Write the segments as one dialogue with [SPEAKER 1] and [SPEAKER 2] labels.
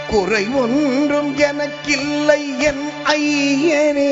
[SPEAKER 1] குறை ஒன்றும் எனக்கில்லை என் ஐயனே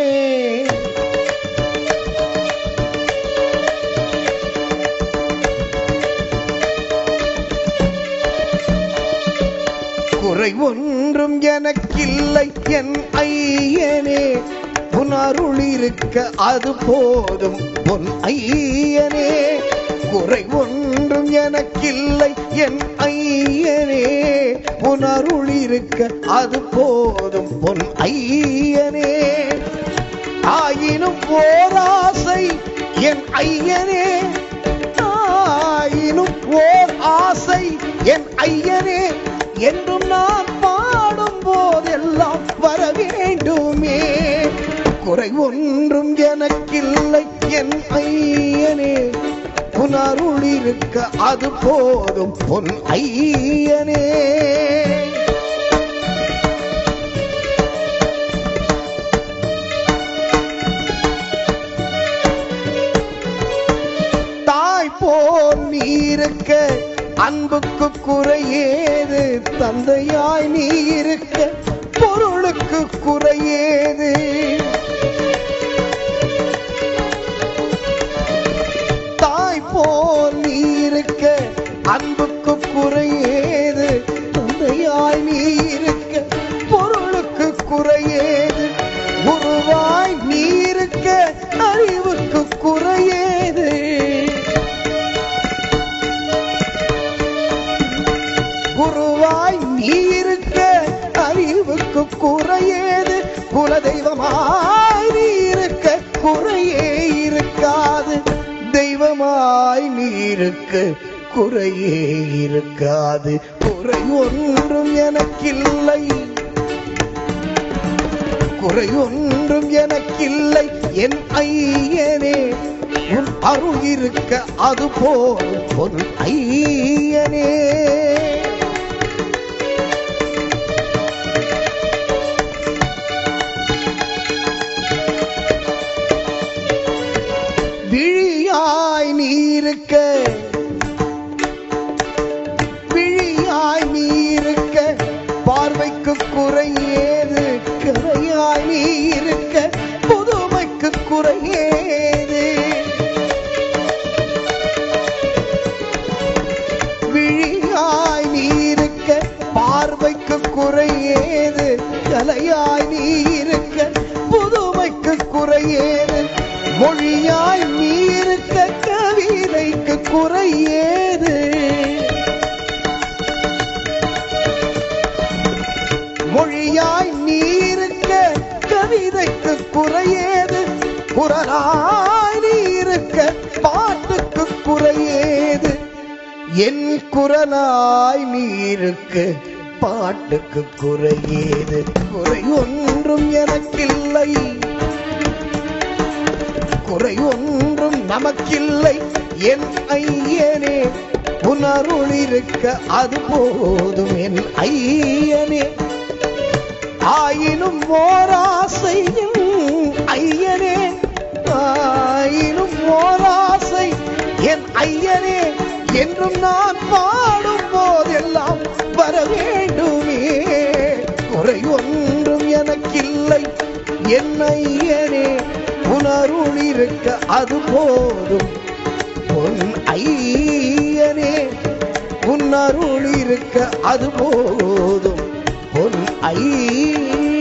[SPEAKER 1] குறை ஒன்றும் எனக்கில்லை என் ஐயனே உன் அருள் இருக்க அது போதும் பொன் ஐயனே குறை ஒன்றும் எனக்கில்லை என் ஐயனே உன் அருள் இருக்க அது போதும் பொன் ஐயனே ஆயினும் ஓராசை என் ஐயனே ஆயினும் ஓர் ஆசை என் ஐயனே என்றும் நான் பாடும் போதெல்லாம் வர வேண்டுமே குறை ஒன்றும் எனக்கில்லை என் ஐயனே உன் அருள் இருக்க அது போதும் பொன் ஐயனே தாய் போல் நீ இருக்க அன்புக்கு குறையேது தந்தையாய் நீ இருக்க பொருளுக்கு குறையேது தாய் போல் நீ இருக்க அன்புக்கு குறையேது தந்தையாய் நீ இருக்க பொருளுக்கு குறையேது குருவாய் நீ இருக்க அறிவுக்கு குறையேது குருவாய் நீ இருக்க அறிவுக்கு குறையேது குலதெய்வமாய் நீ இருக்க குறையே இருக்காது தெய்வமாய் நீ இருக்க குறையே இருக்காது குறை ஒன்றும் எனக்கில்லை குறை ஒன்றும் எனக்கில்லை என் ஐயனே உன் அருள் இருக்க அது போல் பொன் ஐயனே விழியாய் நீ இருக்க விழியாய் நீ இருக்க பார்வைக்கு குறையேது கரையாய் நீ இருக்க புதுமைக்கு குறையேது விழியாய் நீ இருக்க பார்வைக்கு குறையேது கலையாய் நீ இருக்க புதுமைக்கு குறையேது மொழியாய் நீ இருக்க கவிதைக்கு குறையேது மொழியாய் நீ இருக்க கவிதைக்கு குறையேது குரலாய் நீ இருக்க பாட்டுக்கு குறையேது என் குரலாய் நீ இருக்க பாட்டுக்கு குறையேது குறை ஒன்றும் எனக்கில்லை குறை ஒன்றும் நமக்கில்லை என் ஐயனே உன் அருள் இருக்க அது போதும் என் ஐயனே ஆயினும் ஓராசையும் ஐயனே ஆயினும் ஓராசை என் ஐயனே என்றும் நான் பாடும் போதெல்லாம் வர வேண்டுமே குறை ஒன்றும் எனக்கில்லை என் ஐயனே உணருள் இருக்க அது போதும் பொன் ஐயனே உன் அருள் இருக்க அது போதும் பொன் ஐயனே